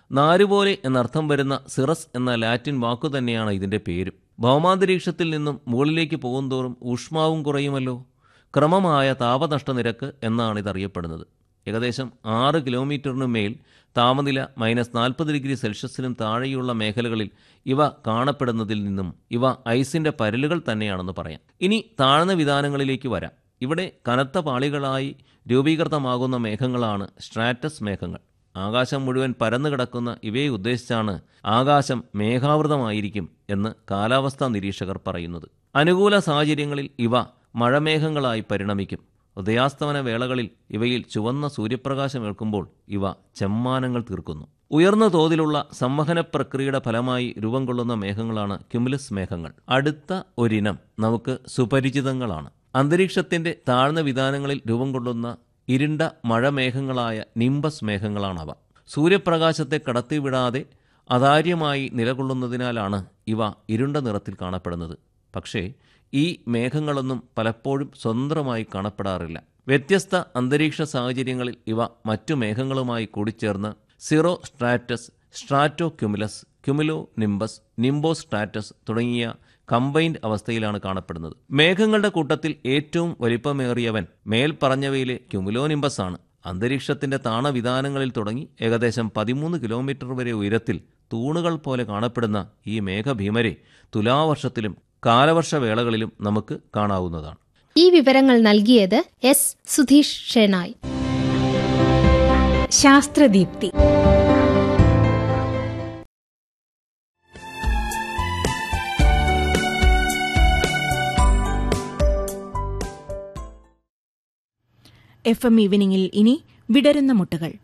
നാരുപോലെ എന്നർത്ഥം വരുന്ന സിറസ് എന്ന ലാറ്റിൻ വാക്കു തന്നെയാണ് ഇതിൻ്റെ പേരും ഭൗമാന്തരീക്ഷത്തിൽ നിന്നും മുകളിലേക്ക് പോകുന്തോറും ഊഷ്മാവും കുറയുമല്ലോ ക്രമമായ താപനഷ്ട നിരക്ക് എന്നാണ് ഇതറിയപ്പെടുന്നത് ഏകദേശം ആറ് കിലോമീറ്ററിനു മേൽ താപനില മൈനസ് നാൽപ്പത് ഡിഗ്രി സെൽഷ്യസിനും താഴെയുള്ള മേഖലകളിൽ ഇവ കാണപ്പെടുന്നതിൽ നിന്നും ഇവ ഐസിൻ്റെ പരലുകൾ തന്നെയാണെന്ന് പറയാം ഇനി താഴ്ന്ന വിധാനങ്ങളിലേക്ക് വരാം ഇവിടെ കനത്ത പാളികളായി രൂപീകൃതമാകുന്ന മേഘങ്ങളാണ് സ്ട്രാറ്റസ് മേഘങ്ങൾ ആകാശം മുഴുവൻ പരന്നു കിടക്കുന്ന ഇവയെ ഉദ്ദേശിച്ചാണ് ആകാശം മേഘാവൃതമായിരിക്കും എന്ന് കാലാവസ്ഥാ നിരീക്ഷകർ പറയുന്നത് അനുകൂല സാഹചര്യങ്ങളിൽ ഇവ മഴമേഘങ്ങളായി പരിണമിക്കും ഉദയാസ്തമന വേളകളിൽ ഇവയിൽ ചുവന്ന സൂര്യപ്രകാശം ഏൽക്കുമ്പോൾ ഇവ ചെമ്മാനങ്ങൾ തീർക്കുന്നു ഉയർന്ന തോതിലുള്ള സംവഹന പ്രക്രിയയുടെ ഫലമായി രൂപം കൊള്ളുന്ന മേഘങ്ങളാണ് ക്യുമുലസ് മേഘങ്ങൾ അടുത്ത ഒരിനം നമുക്ക് സുപരിചിതങ്ങളാണ് അന്തരീക്ഷത്തിന്റെ താഴ്ന്ന വിധാനങ്ങളിൽ രൂപം കൊള്ളുന്ന ഇരുണ്ട മഴമേഘങ്ങളായ നിംബസ് മേഘങ്ങളാണവ സൂര്യപ്രകാശത്തെ കടത്തിവിടാതെ അതാര്യമായി നിലകൊള്ളുന്നതിനാലാണ് ഇവ ഇരുണ്ട നിറത്തിൽ കാണപ്പെടുന്നത് പക്ഷേ ഈ മേഘങ്ങളൊന്നും പലപ്പോഴും സ്വതന്ത്രമായി കാണപ്പെടാറില്ല വ്യത്യസ്ത അന്തരീക്ഷ സാഹചര്യങ്ങളിൽ ഇവ മറ്റു മേഘങ്ങളുമായി കൂടിച്ചേർന്ന് cirrostratus stratocumulus cumulonimbus nimbostratus തുടങ്ങിയ കമ്പൈൻഡ് അവസ്ഥയിലാണ് കാണപ്പെടുന്നത് മേഘങ്ങളുടെ കൂട്ടത്തിൽ ഏറ്റവും വലിപ്പമേറിയവൻ മേൽ പറഞ്ഞവയിലെ ക്യുമുലോനിംബസ് ആണ് അന്തരീക്ഷത്തിന്റെ താണവിധാനങ്ങളിൽ തുടങ്ങി ഏകദേശം പതിമൂന്ന് കിലോമീറ്റർ വരെ ഉയരത്തിൽ തൂണുകൾ പോലെ കാണപ്പെടുന്ന ഈ മേഘഭീമരെ തുലാവർഷത്തിലും കാലവർഷവേളകളിലും നമുക്ക് കാണാവുന്നതാണ് ഈ വിവരങ്ങൾ നൽകിയത് S Sudheesh Shenoy Shasthradeepthi F M ഈവനിങ്ങിൽ ഇനി വിടരുന്ന മുട്ടുകൾ